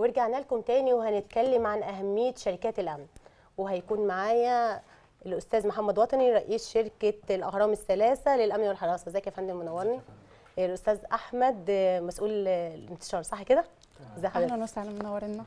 ورجعنا لكم تاني وهنتكلم عن أهمية شركات الأمن وهيكون معايا الأستاذ محمد وطني رئيس شركة الأهرام الثلاثة للأمن والحراسة ازيك يا فندم منورني الأستاذ أحمد مسؤول الانتشار صح كده؟ ازي حضرتك؟ اهلا وسهلا منورنا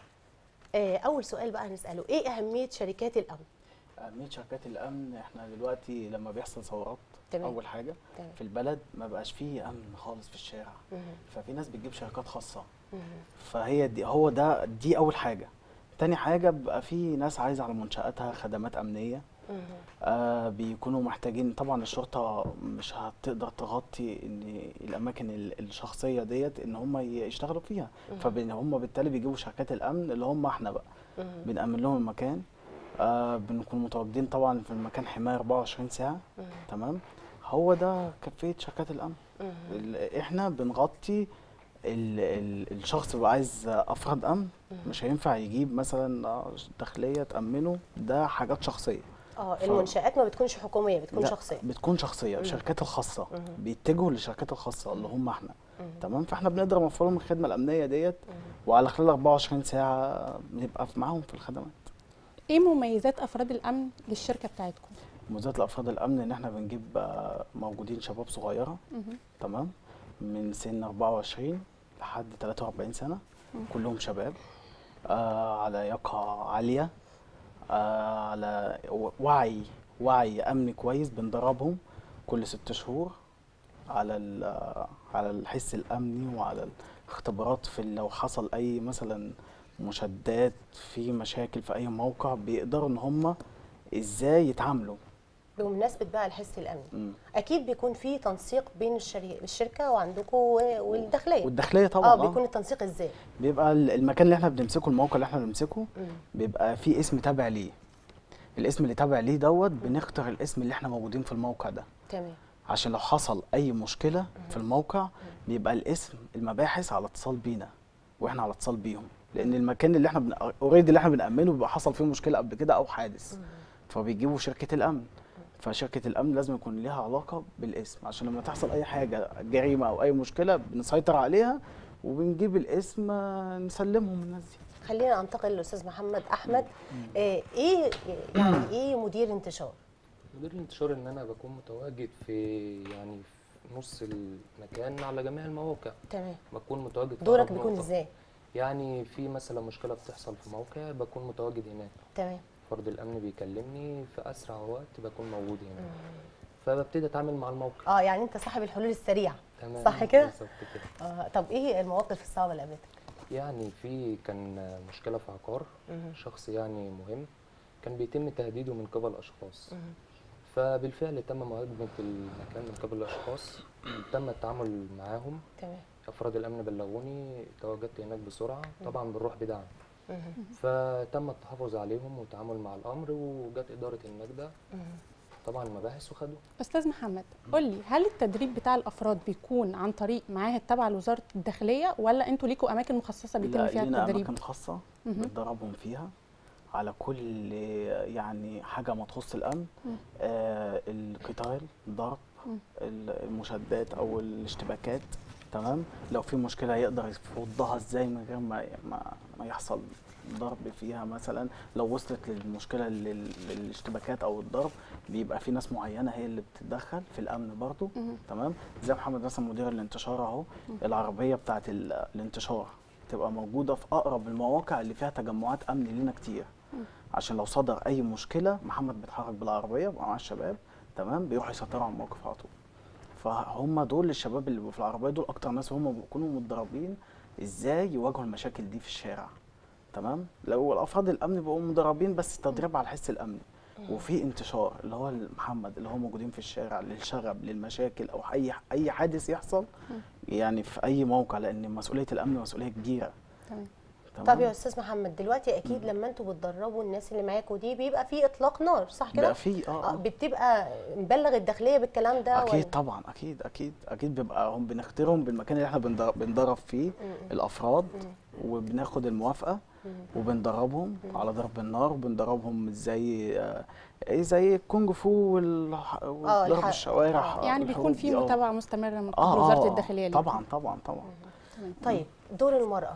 آه، أول سؤال بقى هنسأله إيه أهمية شركات الأمن؟ أهمية شركات الأمن إحنا دلوقتي لما بيحصل ثورات تمام. أول حاجة تمام. في البلد ما بقاش فيه أمن خالص في الشارع مهم. ففي ناس بتجيب شركات خاصة مهم. فهي دي هو ده دي أول حاجة تاني حاجة بقى في ناس عايزة على منشآتها خدمات أمنية مهم. آه بيكونوا محتاجين طبعا الشرطة مش هتقدر تغطي ان الاماكن ال- الشخصية ديت ان هم يشتغلوا فيها فهم بالتالي بيجيبوا شركات الامن اللي هم احنا بقى مهم. بنأمن لهم المكان آه بنكون متواجدين طبعا في المكان حماية 24 ساعة مهم. تمام هو ده كفاية شركات الأمن مهم. ال- احنا بنغطي ال ال الشخص بيبقى عايز أفراد أمن مش هينفع يجيب مثلا آه، داخلية تأمنه ده حاجات شخصية اه المنشآت ما بتكونش حكومية بتكون لا، شخصية بتكون شخصية مم. الشركات الخاصة مم. بيتجهوا للشركات الخاصة اللي هم احنا مم. تمام فاحنا بنقدر نوفر لهم الخدمة الأمنية ديت مم. وعلى خلال 24 ساعة بنبقى في- معاهم في الخدمات ايه مميزات افراد الامن للشركه بتاعتكم مميزات الأفراد الأمن إن احنا بنجيب آه، موجودين شباب صغيرة مهم. تمام من سن 24 لحد 43 سنة كلهم شباب آه على لياقة عالية آه على و- وعي وعي أمني كويس بندربهم كل ست شهور على ال- على الحس الأمني وعلى الاختبارات في لو حصل أي مثلا مشادات في مشاكل في أي موقع بيقدروا إن هم إزاي يتعاملوا بمناسبة بقى الحس الأمني مم. أكيد بيكون في تنسيق بين الشري... الشركة وعندكم و- والداخلية والداخلية طبعا اه بيكون التنسيق ازاي؟ بيبقى ال- المكان اللي احنا بنمسكه الموقع اللي احنا بنمسكه مم. بيبقى فيه اسم تابع ليه الاسم اللي تابع ليه دوت بنختار الاسم اللي احنا موجودين في الموقع ده تمام عشان لو حصل اي مشكله في الموقع بيبقى الاسم المباحث على اتصال بينا واحنا على اتصال بيهم لان المكان اللي احنا بن... اوريدي اللي احنا بنامنه بيبقى حصل فيه مشكله قبل كده او حادث فبيجيبوا شركه الامن فشركه الامن لازم يكون ليها علاقه بالاسم عشان لما تحصل اي حاجه جريمه او اي مشكله بنسيطر عليها وبنجيب الاسم آه، نسلمهم الناس دي خلينا انتقل للاستاذ محمد احمد آه ايه يعني ايه مدير انتشار؟ مدير الانتشار ان انا بكون متواجد في يعني في نص المكان على جميع المواقع تمام بكون متواجد في دورك أقرب بيكون نقطة. ازاي؟ يعني في مثلا مشكله بتحصل في موقع بكون متواجد هناك تمام فرد الامن بيكلمني في اسرع وقت بكون موجود هناك فببتدي اتعامل مع الموقع اه يعني انت صاحب الحلول السريعه تمام صح كده؟ بالظبط كده آه طب ايه المواقف الصعبه اللي قابلتك؟ يعني في كان مشكله في عقار مهم. شخص يعني مهم كان بيتم تهديده من قبل اشخاص مهم. فبالفعل تم مهاجمه المكان من قبل الاشخاص تم التعامل معاهم تمام افراد الامن بلغوني تواجدت هناك بسرعه طبعا بنروح بدعم مهم. فتم التحفظ عليهم والتعامل مع الامر وجت اداره النجده مهم. طبعا المباحث وخدوه استاذ محمد قول لي هل التدريب بتاع الافراد بيكون عن طريق معاهد تابعه لوزاره الداخليه ولا انتوا ليكوا اماكن مخصصه بيتم لا فيها لينا التدريب اماكن خاصه مهم. بندربهم فيها على كل يعني حاجه ما تخص الامن آه القتال الضرب مم. ال- المشادات او الاشتباكات تمام لو في مشكله يقدر يفضها ازاي من غير ما ما, ما يحصل ضرب فيها مثلا لو وصلت للمشكله لل- للاشتباكات او الضرب بيبقى في ناس معينه هي اللي بتتدخل في الامن برضو مهم. تمام زي محمد مثلا مدير الانتشار اهو العربيه بتاعه ال- الانتشار تبقى موجوده في اقرب المواقع اللي فيها تجمعات امن لينا كتير عشان لو صدر اي مشكله محمد بيتحرك بالعربيه ومع الشباب تمام بيروحوا يسيطروا على الموقف على طول فهم دول الشباب اللي بيبقوا في العربيه دول اكتر ناس هم بيكونوا متدربين ازاي يواجهوا المشاكل دي في الشارع تمام لو الافراد الامن بيبقوا مدربين بس تدريب على الحس الامني وفي انتشار اللي هو محمد اللي هو موجودين في الشارع للشغب للمشاكل او اي اي حادث يحصل يعني في اي موقع لان مسؤوليه الامن مسؤوليه كبيره تمام طب يا استاذ محمد دلوقتي اكيد لما انتوا بتدربوا الناس اللي معاكوا دي بيبقى في اطلاق نار صح كده؟ بقى في اه, اه آه. بتبقى مبلغ الداخليه بالكلام ده اكيد ولا؟ طبعا اكيد اكيد اكيد بيبقى هم بنختارهم بالمكان اللي احنا بندر- بندرب فيه الافراد وبناخد الموافقه وبندربهم على ضرب النار وبندربهم ازاي آه، ايه زي الكونج فو والح- وضرب الح- الشوارع آه. يعني الحروب بيكون في دي، آه. متابعه مستمره من قبل اه وزاره آه، الداخليه ليكم. طبعا طبعا طبعا طيب دور المراه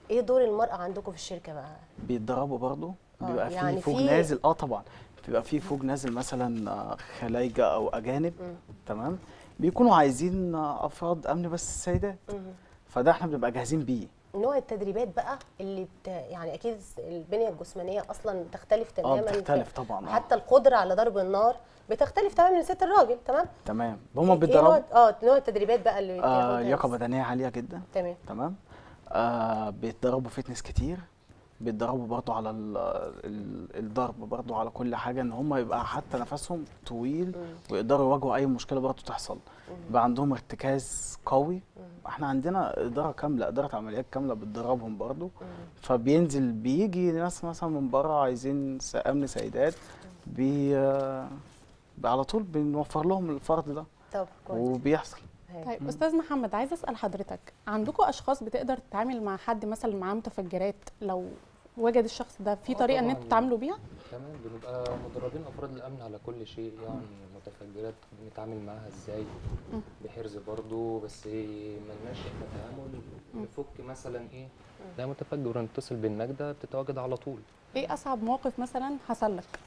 ايه دور المراه عندكم في الشركه بقى بيتدربوا برضه آه، بيبقى يعني في فوق في- نازل اه طبعا بيبقى في فوق نازل مثلا آه، خلايجه او اجانب مم. تمام بيكونوا عايزين آه، افراد امن بس سيدات مم. فده احنا بنبقى جاهزين بيه نوع التدريبات بقى اللي بت... يعني اكيد البنيه الجسمانيه اصلا بتختلف اه تماما بتختلف طبعا آه. حتى القدره على ضرب النار بتختلف تماما من ست الراجل تمام تمام إيه هما نوع بيتدربوا اه نوع التدريبات بقى اللي آه بتاخدها لياقه بس؟ بدنيه عاليه جدا تمام تمام آه بيتدربوا فتنس كتير بيتدربوا برضو على ال ال الضرب برضو على كل حاجه ان هم يبقى حتى نفسهم طويل مم. ويقدروا يواجهوا اي مشكله برضو تحصل يبقى عندهم ارتكاز قوي احنا عندنا اداره كامله اداره عمليات كامله بتدربهم برضو فبينزل بيجي ناس مثلا من بره عايزين س- امن سيدات بي آه، على طول بنوفر لهم الفرد ده طب كويس وبيحصل هاي. طيب استاذ محمد عايزه اسال حضرتك عندكم اشخاص بتقدر تتعامل مع حد مثلا معاه متفجرات لو وجد الشخص ده في آه طريقه ان طبعاً. انتوا تتعاملوا بيها تمام بنبقى مدربين افراد الامن على كل شيء يعني متفجرات بنتعامل معاها ازاي بحرز برضو بس ملناش احنا تعامل نفك مثلا ايه ده متفجر نتصل بالنجدة بتتواجد على طول ايه اصعب موقف مثلا حصل لك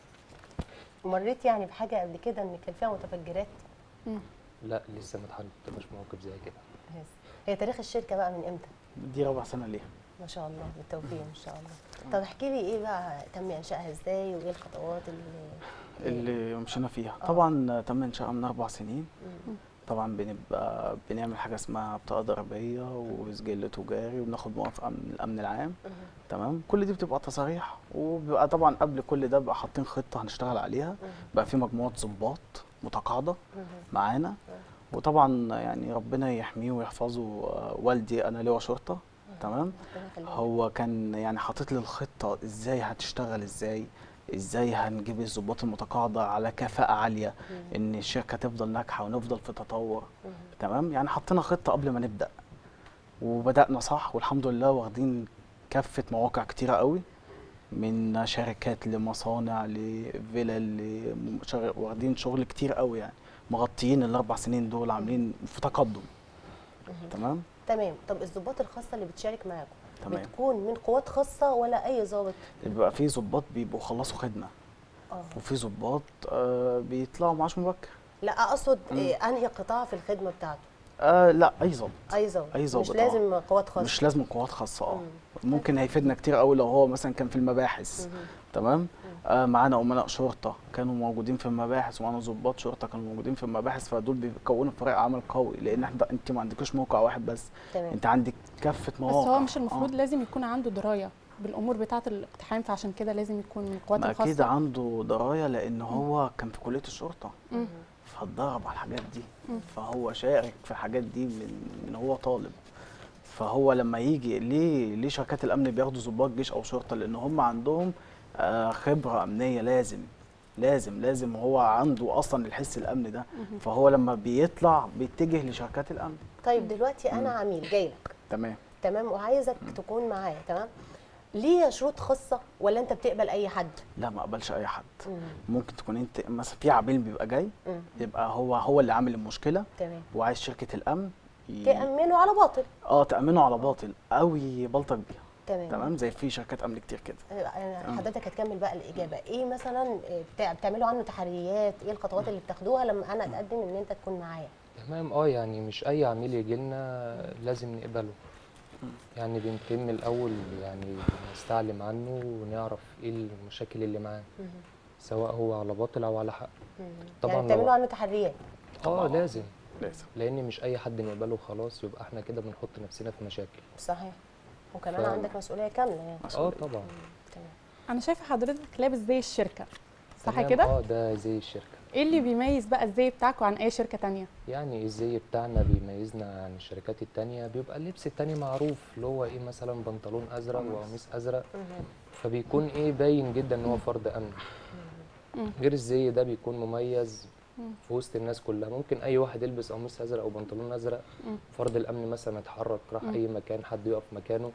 مريت يعني بحاجه قبل كده ان كان فيها متفجرات لا لسه ما اتحطش موقف زي كده بس. هي تاريخ الشركه بقى من امتى دي رابع سنه ليها ما شاء الله بالتوفيق ان شاء الله طب احكي لي ايه بقى تم انشائها ازاي وايه الخطوات اللي اللي مشينا فيها آه. طبعا تم انشائها من اربع سنين مم. طبعا بنبقى بنعمل حاجه اسمها بطاقه ضريبيه وسجل تجاري وبناخد موافقه من الامن العام مم. تمام كل دي بتبقى تصاريح وبيبقى طبعا قبل كل ده بقى حاطين خطه هنشتغل عليها بقى في مجموعه ضباط متقاعده مم. معانا وطبعا يعني ربنا يحميه ويحفظه آه، والدي انا لواء شرطه تمام ربنا يخليك. هو كان يعني حاطط لي الخطه ازاي هتشتغل ازاي ازاي هنجيب الضباط المتقاعده على كفاءه عاليه ان الشركه تفضل ناجحه ونفضل في تطور مم. تمام يعني حطينا خطه قبل ما نبدا وبدانا صح والحمد لله واخدين كافه مواقع كتيره قوي من شركات لمصانع لفلل لمشغل- واخدين شغل كتير قوي يعني مغطيين الاربع سنين دول عاملين في تقدم تمام تمام طب الضباط الخاصه اللي بتشارك معاكم تمام. بتكون من قوات خاصه ولا اي ضابط بيبقى في ضباط بيبقوا خلصوا خدمه اه وفي ضباط آه بيطلعوا معاش مبكر لا اقصد إيه انهي قطاع في الخدمه بتاعته آه لا اي ضابط اي ضابط أي ضابط، مش آه. لازم قوات خاصه مش لازم قوات خاصه اه مم. ممكن هيفيدنا كتير قوي لو هو مثلا كان في المباحث مم. تمام آه معانا امناء شرطه كانوا موجودين في المباحث ومعانا ضباط شرطه كانوا موجودين في المباحث فدول بيكونوا فريق عمل قوي لان احنا انت ما عندكوش موقع واحد بس تمام انت عندك كافه بس مواقع هو مش المفروض آه. لازم يكون عنده درايه بالامور بتاعه الاقتحام فعشان كده لازم يكون من القوات ما اكيد الخاصه عنده درايه لان هو كان في كليه الشرطه مم. فاتدرب على الحاجات دي مم. فهو شارك في الحاجات دي من من هو طالب فهو لما يجي ليه ليه شركات الامن بياخدوا ضباط جيش او شرطه لان هم عندهم آه، خبره امنيه لازم لازم لازم هو عنده اصلا الحس الامني ده فهو لما بيطلع بيتجه لشركات الامن طيب دلوقتي انا عميل جاي لك تمام تمام وعايزك تكون معايا تمام ليه شروط خاصه ولا انت بتقبل اي حد لا ما اقبلش اي حد مم. ممكن تكون انت مثلا في عميل بيبقى جاي مم. يبقى هو هو اللي عامل المشكله تمام وعايز شركه الامن ي- تأمنوا على باطل اه تامنه على باطل او يبلطج بيها تمام تمام زي في شركات امن كتير كده أنا- مم. حضرتك هتكمل بقى الاجابه ايه مثلا بتاع- بتعملوا عنه تحريات ايه الخطوات اللي بتاخدوها لما انا اتقدم ان انت تكون معايا تمام اه يعني مش اي عميل يجي لنا لازم نقبله يعني بنتم الاول يعني نستعلم عنه ونعرف ايه المشاكل اللي معاه سواء هو على باطل او على حق طبعاً يعني لو- بتعملوا عنه تحريات اه طبعاً. لازم لازم لان مش اي حد نقبله خلاص يبقى احنا كده بنحط نفسنا في مشاكل صحيح وكمان ف- عندك مسؤوليه كامله يعني اه مسؤولية. طبعا تمام انا شايفه حضرتك لابس زي الشركه صح تمام، كده اه ده زي الشركه ايه اللي بيميز بقى الزي بتاعكم عن اي شركه تانية يعني الزي بتاعنا بيميزنا عن الشركات التانية بيبقى اللبس التاني معروف اللي هو ايه مثلا بنطلون ازرق وقميص ازرق فبيكون ايه باين جدا ان هو فرد امن مم. غير الزي ده بيكون مميز في وسط الناس كلها ممكن اي واحد يلبس قميص ازرق او بنطلون ازرق مم. فرد الامن مثلا يتحرك راح مم. اي مكان حد يقف مكانه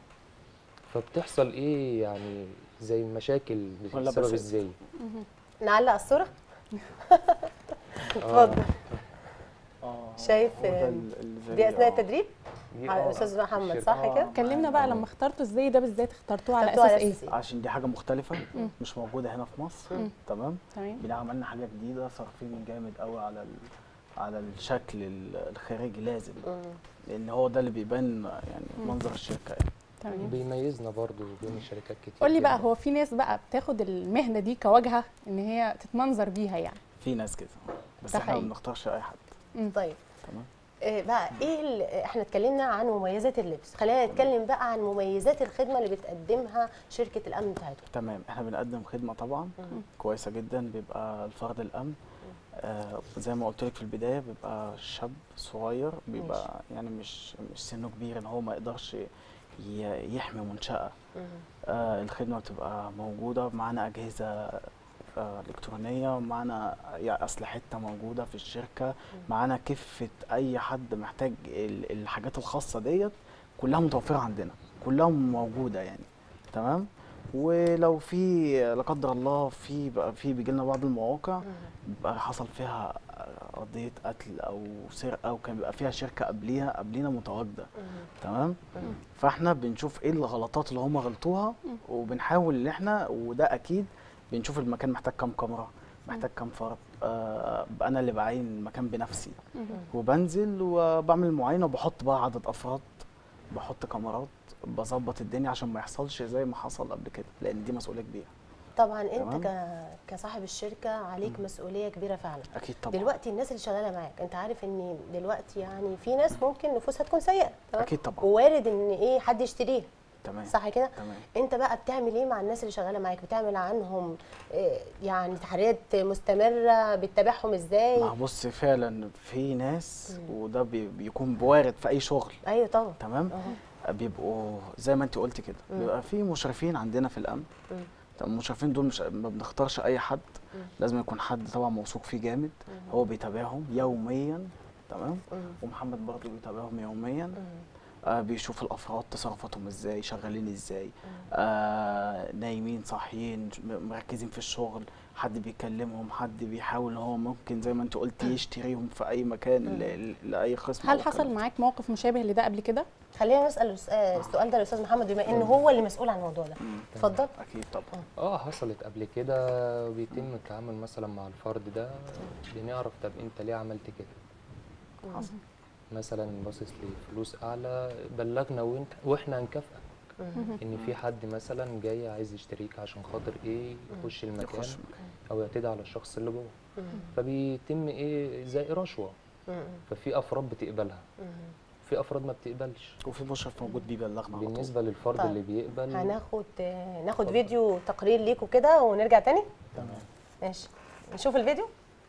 فبتحصل ايه يعني زي مشاكل ولا بسبب بس- الزي نعلق الصوره آه. اتفضل اه شايف هو ده آه، ال- الزي، دي اثناء آه. التدريب دي على آه، الاستاذ محمد الشركة- صح آه. كده كلمنا بقى لما اخترتوا ازاي ده بالذات اخترتوه على اخترتوه اساس على ايه أساس إيه؟ عشان دي حاجه مختلفه مش موجوده هنا في مصر تمام تمام بناء عملنا حاجه جديده صارفين جامد قوي على ال... على الشكل ال- الخارجي لازم لان هو ده اللي بيبان يعني منظر الشركه يعني. تمام بيميزنا برضو بين الشركات كتير قول لي بقى جداً. هو في ناس بقى بتاخد المهنه دي كواجهه ان هي تتمنظر بيها يعني في ناس كده بس ده احنا ما حقيقي. بنختارش اي حد طيب تمام آه، بقى ايه ال- احنا اتكلمنا عن مميزات اللبس خلينا نتكلم بقى عن مميزات الخدمه اللي بتقدمها شركه الامن بتاعتكم تمام احنا بنقدم خدمه طبعا كويسه جدا بيبقى الفرد الامن آه زي ما قلت لك في البدايه بيبقى شاب صغير بيبقى يعني مش مش سنه كبير ان هو ما يقدرش ي- يحمي منشاه آه الخدمه بتبقى موجوده معانا اجهزه آه الكترونيه معانا يعني اسلحتنا موجوده في الشركه معانا كافه اي حد محتاج ال- الحاجات الخاصه ديت كلها متوفره عندنا كلها موجوده يعني تمام ولو في لا قدر الله في بقى في بيجي لنا بعض المواقع بقى حصل فيها قضيه قتل او سرقه وكان بيبقى فيها شركه قبليها قبلينا متواجده تمام فاحنا بنشوف ايه الغلطات اللي هم غلطوها وبنحاول ان احنا وده اكيد بنشوف المكان محتاج كام كاميرا محتاج كام فرد آه بقى انا اللي بعين المكان بنفسي وبنزل وبعمل معاينه وبحط بقى عدد افراد بحط كاميرات بظبط الدنيا عشان ما يحصلش زي ما حصل قبل كده لان دي مسؤوليه كبيره طبعا انت تمام. ك... كصاحب الشركه عليك مسؤوليه كبيره فعلا اكيد طبعا دلوقتي الناس اللي شغاله معاك انت عارف ان دلوقتي يعني في ناس ممكن نفوسها تكون سيئه تمام اكيد طبعا ووارد ان ايه حد يشتريه تمام صح كده تمام انت بقى بتعمل ايه مع الناس اللي شغاله معاك بتعمل عنهم إيه، يعني تحريات مستمره بتتابعهم ازاي ما هو بص فعلا في ناس وده بي- بيكون بوارد في اي شغل ايوه طبعا تمام أهو. بيبقوا زي ما انت قلت كده مم. بيبقى في مشرفين عندنا في الامن مم. طب المشرفين دول مش ما بنختارش اي حد مم. لازم يكون حد طبعا موثوق فيه جامد هو بيتابعهم يوميا تمام مم. ومحمد برضه بيتابعهم يوميا مم. آه بيشوف الافراد تصرفاتهم ازاي شغالين ازاي آه نايمين صاحيين م- مركزين في الشغل حد بيكلمهم حد بيحاول ان هو ممكن زي ما انت قلت يشتريهم في اي مكان ل- ل- لاي خصم هل أو حصل كلام. معاك موقف مشابه لده قبل كده خلينا نسال الس- آه، السؤال ده للاستاذ محمد بما ان هو اللي مسؤول عن الموضوع ده مم. اتفضل اكيد طبعا اه حصلت قبل كده بيتم التعامل مثلا مع الفرد ده بنعرف طب انت ليه عملت كده حصل مثلا باصص لفلوس اعلى بلغنا وانت واحنا هنكافئك ان في حد مثلا جاي عايز يشتريك عشان خاطر ايه يخش المكان يخش او يعتدي على الشخص اللي جوه فبيتم ايه زي رشوه مم. ففي افراد بتقبلها مم. في افراد ما بتقبلش وفي مشرف موجود بيبلغنا على طول بالنسبه للفرد طيب. اللي بيقبل هناخد آه، ناخد فيديو تقرير ليكوا كده ونرجع تاني تمام ماشي نشوف الفيديو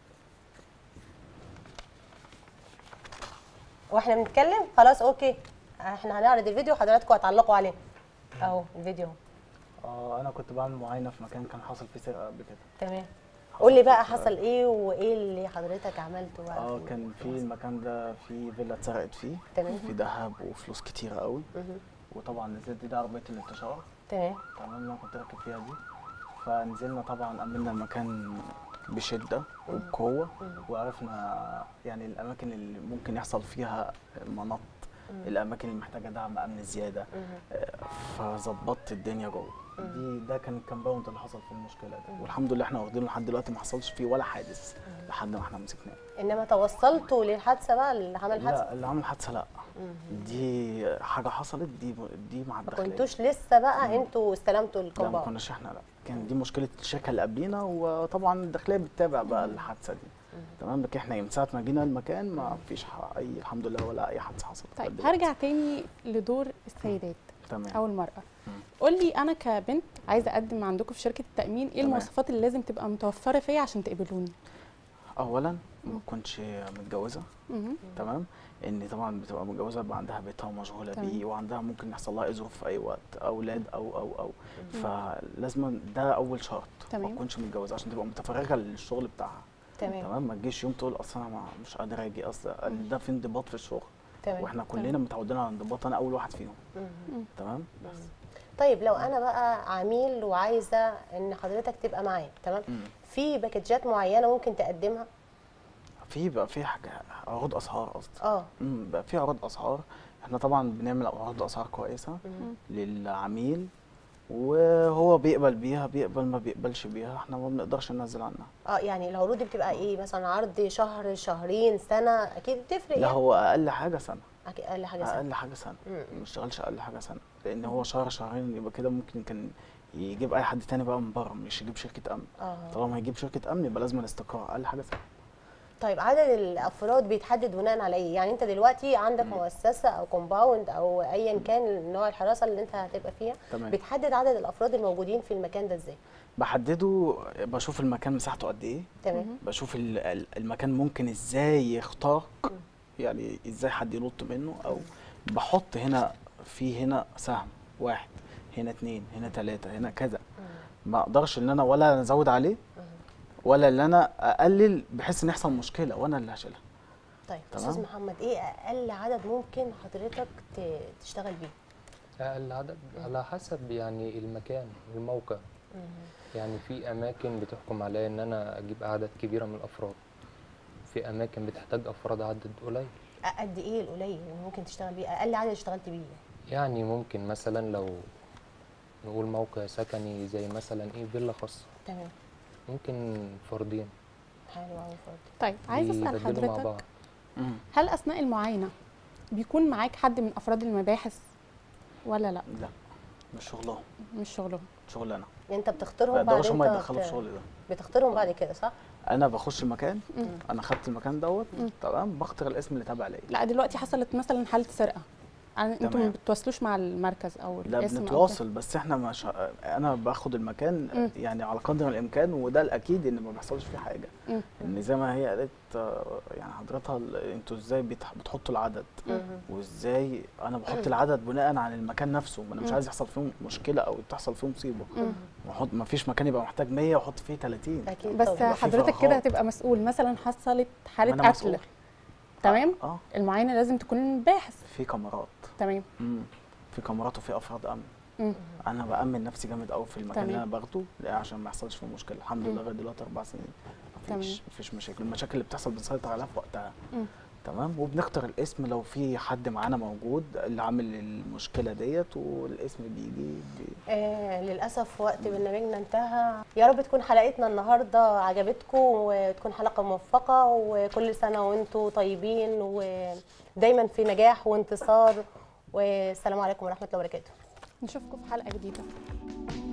واحنا بنتكلم خلاص اوكي احنا هنعرض الفيديو حضراتكم هتعلقوا عليه اهو الفيديو اه انا كنت بعمل معاينه في مكان كان حصل فيه سرقه قبل كده تمام قول لي بقى حصل ايه وايه اللي حضرتك عملته بقى اه فيه؟ كان في المكان ده في فيلا اتسرقت فيه تمام في ذهب وفلوس كتيره قوي مهم. وطبعا نزلت دي, دي عربيه الانتشار تمام تمام انا كنت راكب فيها دي فنزلنا طبعا امنا المكان بشده وبقوه وعرفنا يعني الاماكن اللي ممكن يحصل فيها منط الاماكن اللي محتاجه دعم امن زياده آه، فظبطت الدنيا جوه دي ده كان الكامباوند اللي حصل فيه المشكله ده والحمد لله احنا واخدينه لحد دلوقتي ما حصلش فيه ولا حادث لحد ما احنا مسكناه انما توصلتوا للحادثه بقى اللي عمل حادثه لا اللي عمل حادثه لا دي حاجه حصلت دي دي مع ما الداخليه كنتوش لسه بقى انتوا استلمتوا لا ما الكومباوند كناش احنا لا كان دي مشكله الشركه اللي قبلينا وطبعا الداخليه بتتابع بقى الحادثه دي تمام لكن احنا من ساعه ما جينا المكان ما فيش ح- اي الحمد لله ولا اي حادثه حصلت لغاية طيب دلوقتي. هرجع تاني لدور السيدات تمام او المراه مم. قول لي انا كبنت عايزه اقدم عندكم في شركه التامين ايه تمام. المواصفات اللي لازم تبقى متوفره فيا عشان تقبلوني اولا ما كنتش متجوزه مهم. تمام ان طبعا بتبقى متجوزه يبقى عندها بيتها ومشغوله تمام. بيه وعندها ممكن يحصل لها اي ظروف في اي وقت اولاد او او او فلازم ده اول شرط ما تمام. تكونش متجوزه عشان تبقى متفرغه للشغل بتاعها تمام تمام ما تجيش يوم تقول اصل انا ما- مش قادره اجي اصلا ده في انضباط في الشغل تمام واحنا كلنا متعودين على الانضباط انا اول واحد فيهم تمام بس طيب لو انا بقى عميل وعايزه ان حضرتك تبقى معايا تمام مم. في باكجات معينه ممكن تقدمها في بقى في حاجه عروض اسعار قصدي اه امم بقى في عروض اسعار احنا طبعا بنعمل عروض اسعار كويسه للعميل وهو بيقبل بيها بيقبل ما بيقبلش بيها احنا ما بنقدرش ننزل عنها اه يعني العروض دي بتبقى ايه مثلا عرض شهر شهرين سنه اكيد بتفرق لا يعني هو اقل حاجه سنه أكيد اقل حاجه سنه اقل حاجه سنه مم. ما اشتغلش اقل حاجه سنه لان هو شهر شهرين يبقى كده ممكن كان يجيب اي حد تاني بقى من بره مش يجيب شركه امن اه طالما هيجيب شركه امن يبقى لازم الاستقرار اقل حاجه سنه طيب عدد الافراد بيتحدد بناء على ايه يعني انت دلوقتي عندك مؤسسه او كومباوند او ايا كان نوع الحراسه اللي انت هتبقى فيها تمام بتحدد عدد الافراد الموجودين في المكان ده ازاي بحدده بشوف المكان مساحته قد ايه تمام بشوف ال- ال- المكان ممكن ازاي يخترق يعني ازاي حد ينط منه او بحط هنا في هنا سهم واحد هنا اتنين هنا تلاتة هنا كذا ما اقدرش ان انا ولا ازود عليه ولا ان انا اقلل بحيث ان يحصل مشكله وانا اللي هشيلها طيب تمام. استاذ محمد ايه اقل عدد ممكن حضرتك ت- تشتغل بيه اقل عدد على حسب يعني المكان الموقع يعني في اماكن بتحكم عليا ان انا اجيب اعداد كبيره من الافراد في اماكن بتحتاج افراد عدد قليل قد ايه القليل اللي ممكن تشتغل بيه اقل عدد اشتغلت بيه يعني ممكن مثلا لو نقول موقع سكني زي مثلا ايه فيلا خاصه تمام ممكن فردين حلو قوي فرد طيب عايز اسال بيبدلوا مع حضرتك بعض مم. هل اثناء المعاينه بيكون معاك حد من افراد المباحث ولا لا لا مش شغلهم مش شغلهم شغل انا يعني انت ما بتختارهم بعد يقدروش هم انت يدخلوا في بت- شغلي ده بتختارهم بعد كده صح انا بخش المكان مم. انا خدت المكان دوت مم. تمام بختار الاسم اللي تابع ليا لا دلوقتي حصلت مثلا حاله سرقه يعني انتوا ما تمام. بتتواصلوش مع المركز او لا الاسم أو كده؟ بنتواصل بس احنا مش انا باخد المكان مم. يعني على قدر الامكان وده الاكيد ان ما بيحصلش فيه حاجه مم. ان زي ما هي قالت آه، يعني حضرتها ال- انتوا ازاي بتح- بتحطوا العدد مم. وازاي انا بحط العدد بناء على المكان نفسه ما انا مش مم. عايز يحصل فيه مشكله او تحصل فيه مصيبه مم. واحط ما فيش مكان يبقى محتاج 100 واحط فيه 30 اكيد بس طبعاً. في حضرتك كده فراغات. هتبقى مسؤول مثلا حصلت ما حاله أنا قتل مسؤول. تمام اه المعاينه لازم تكون باحث في كاميرات تمام مم. في كاميرات وفي افراد امن مم. انا بامن نفسي جامد قوي في المكان اللي تمام. انا باخده لا عشان ما يحصلش فيه مشكله الحمد مم. لله لغايه دلوقتي اربع سنين تمام. مفيش مفيش مشاكل المشاكل اللي بتحصل بنسيطر عليها في وقتها مم. تمام وبنختار الاسم لو في حد معانا موجود اللي عامل المشكله ديت والاسم بيجي بي... آه للاسف وقت برنامجنا انتهى يا رب تكون حلقتنا النهارده عجبتكم وتكون حلقه موفقه وكل سنه وانتم طيبين ودايما في نجاح وانتصار والسلام عليكم ورحمه الله وبركاته نشوفكم في حلقه جديده